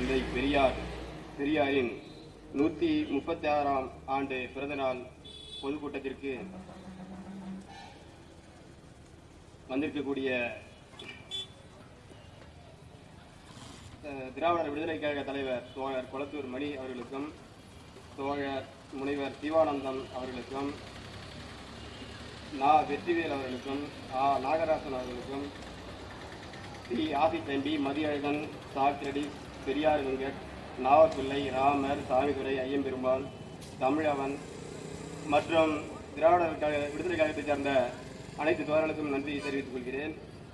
தந்தை பெரியார் பெரியாரின் நூற்றி முப்பத்தி ஆறாம் ஆண்டு பிறந்தநாள் பொதுக்கூட்டத்திற்கு வந்திருக்கக்கூடிய அஹ், திராவிடர் விடுதலை கழக தலைவர் தோழர் கொளத்தூர் மணி அவர்களுக்கும் தோழர் முனைவர் சிவானந்தம் அவர்களுக்கும் நா வெற்றிவேல் அவர்களுக்கும் ஆ நாகராசன் அவர்களுக்கும் டி ஆசிப் எம்பி மதியழகன் சாக்கிரடி பெரியார் வெங்கட் நாவப்பிள்ளை ராமர் சாமிதுரை ஐயம்பெருமாள் தமிழவன் மற்றும் திராவிடர் கழக விடுதலை கழகத்தைச் சேர்ந்த அனைத்து தோழர்களுக்கும் நன்றி தெரிவித்துக் கொள்கிறேன்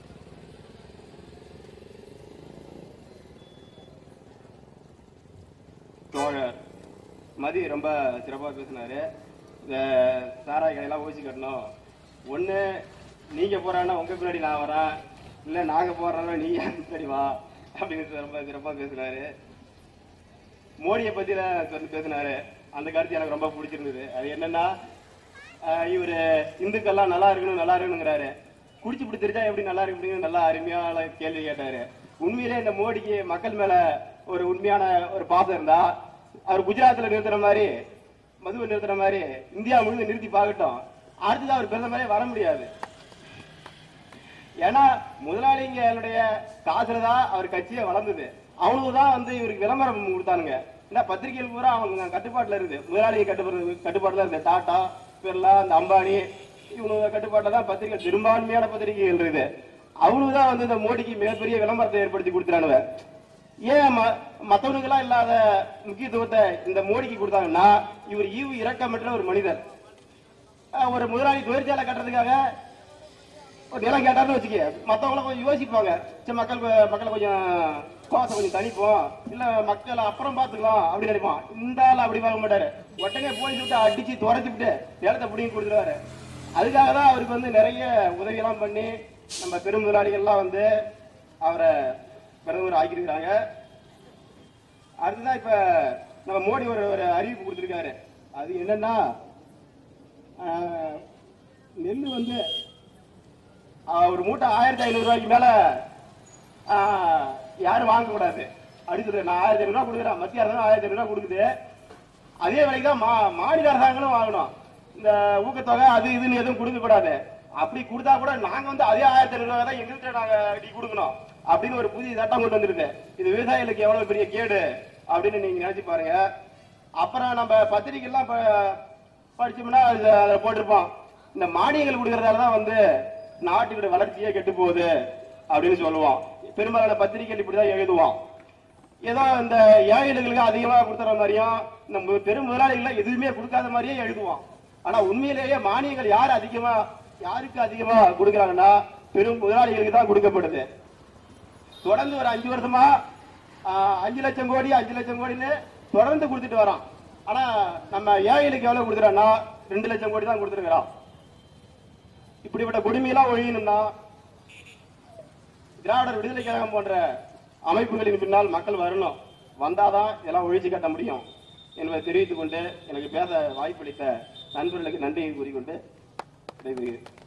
தோழர் மதி ரொம்ப சிறப்பாக பேசினாரு இந்த சாராய கடையெல்லாம் ஊசி கட்டணும் ஒன்று நீங்கள் போறான்னா உங்கள் பின்னாடி நான் வரேன் இல்லை நாங்கள் போடுறோன்னா நீ என் பின்னாடி வா அப்படின்னு ரொம்ப சிறப்பாக பேசினாரு மோடியை பற்றி சொல்லி பேசினாரு அந்த கருத்து எனக்கு ரொம்ப பிடிச்சிருந்தது அது என்னன்னா ஆஹ் இவரு இந்துக்கள்லாம் நல்லா இருக்கணும் நல்லா இருக்கணுங்கிறாரு குடிச்சு இப்படி தெரிஞ்சா எப்படி நல்லா இருக்கு அப்படின்னு நல்லா அருமையான கேள்வி கேட்டாரு உண்மையிலே இந்த மோடிக்கு மக்கள் மேல ஒரு உண்மையான ஒரு பாசம் இருந்தா அவர் குஜராத்ல நிறுத்துற மாதிரி மதுவை நிறுத்துற மாதிரி இந்தியா முழுவதும் நிறுத்தி பார்க்கட்டும் அடுத்தது அவர் பிரதமரே வர முடியாது ஏன்னா முதலாளிங்களுடைய காசுல தான் அவர் கட்சியே வளர்ந்தது அவனுக்கு தான் வந்து இவருக்கு விளம்பரம் கொடுத்தானுங்க ஏன்னா பத்திரிகைகள் பூரா அவங்க கட்டுப்பாட்டுல இருக்குது முதலாளி கட்டுப்பாடு கட்டுப்பாட்டுல இருக்கு டாடா பிர்லா இந்த அம்பானி இவனுங்க கட்டுப்பாட்டுல தான் பத்திரிகை பெரும்பான்மையான பத்திரிகைகள் இருக்குது அவனுக்கு தான் வந்து இந்த மோடிக்கு மிகப்பெரிய விளம்பரத்தை ஏற்படுத்தி கொடுத்துறானுவ ஏன் ம- மத்தவனுக்கெல்லாம் இல்லாத முக்கியத்துவத்தை இந்த மோடிக்கு கொடுத்தாங்கன்னா இவர் ஈவு இரக்கமற்ற ஒரு மனிதர் அஹ் ஒரு முதலாளி தொழிற்சாலை கட்டுறதுக்காக ஒரு நிலம் கேட்டாருன்னு வச்சுக்க மத்தவங்கள கொஞ்சம் யோசிப்பாங்க சரி மக்கள் கொ- மக்களை கொஞ்சம் கோசம் கொஞ்சம் தணிப்போம் இல்ல மக்களை அப்புறம் பாத்துக்கலாம் அப்படின்னு நினைப்பான் இந்த ஆள் அப்படி பார்க்க மாட்டாரு உடனே போலீஸ் விட்டு அடிச்சு துரைச்சு விட்டு நிலத்தை பிடிங்கி கொடுத்துருவாரு அதுக்காக தான் அவருக்கு வந்து நிறைய உதவியெல்லாம் பண்ணி நம்ம பெரும் முதலாளிகள்லாம் வந்து அவரை பிரதமர் ஆக்கியிருக்கிறாங்க அடுத்ததான் இப்ப நம்ம மோடி ஒரு ஒரு அறிவிப்பு கொடுத்திருக்காரு அது என்னன்னா ஆஹ், நெல்லு வந்து ஆஹ், ஒரு மூட்டை ஆயிரத்தி ஐநூறு ரூபாய்க்கு மேல ஆஹ், யாரும் வாங்க கூடாது அப்படி சொல்றேன் நான் ஆயிரத்தி ஐநூறு ரூபா கொடுக்குறேன் மத்திய அரசாங்கம் ஆயிரத்தி ஐநூறு ரூபா கொடுக்குது அதே விலைக்கு தான் மா மாநில அரசாங்கங்களும் வாங்கணும் இந்த ஊக்கத்தொகை அது இதுன்னு எதுவும் கொடுக்க கூடாது அப்படி கொடுத்தா கூட நாங்க வந்து அதே ஆயிரத்தி ஐநூறு ரூபாய் தான் எங்கள்கிட்ட நாங்க நீ கொடுக்கணும் அப்படின்னு ஒரு புதிய சட்டம் கொண்டு வந்திருக்கு இது விவசாயிகளுக்கு எவ்வளவு பெரிய கேடு அப்படின்னு நீங்க நினைச்சு பாருங்க அப்புறம் நம்ம பத்திரிக்கை எல்லாம் படிச்சோம்னா அதுல அதுல போட்டிருப்போம் இந்த மானியங்கள் கொடுக்கறதால தான் வந்து நாட்டுடைய வளர்ச்சியே கெட்டு போகுது அப்படின்னு சொல்லுவோம் பெரும்பாலான பத்திரிகைகள் இப்படிதான் எழுதுவோம் ஏதோ இந்த ஏழைகளுக்கு அதிகமா கொடுத்துற மாதிரியும் இந்த மு- பெரும் முதலாளிகள் எதுவுமே கொடுக்காத மாதிரியே எழுதுவோம் ஆனா உண்மையிலேயே மானியங்கள் யார் அதிகமா யாருக்கு அதிகமா கொடுக்கறாங்கன்னா பெரும் முதலாளிகளுக்கு தான் கொடுக்கப்படுது தொடர்ந்து ஒரு அஞ்சு வருஷமா ஆஹ், அஞ்சு லட்சம் கோடி அஞ்சு லட்சம் கோடின்னு தொடர்ந்து கொடுத்துட்டு வரோம் ஆனா நம்ம ஏழைகளுக்கு எவ்வளவு கொடுக்குறோம்னா ரெண்டு லட்சம் கோடி தான் கொடுத்துருக்கிறோம் இப்படிப்பட்ட கொடுமையெல்லாம் ஒழியணும்னா திராவிடர் விடுதலை கழகம் போன்ற அமைப்புகளின் பின்னால் மக்கள் வரணும் வந்தாதான் இதெல்லாம் ஒழிச்சு கட்ட முடியும் என்பதை தெரிவித்துக் கொண்டு எனக்கு பேச வாய்ப்பளித்த நண்பர்களுக்கு நன்றியை கூறிக்கொண்டு விடைபெறுகிறேன்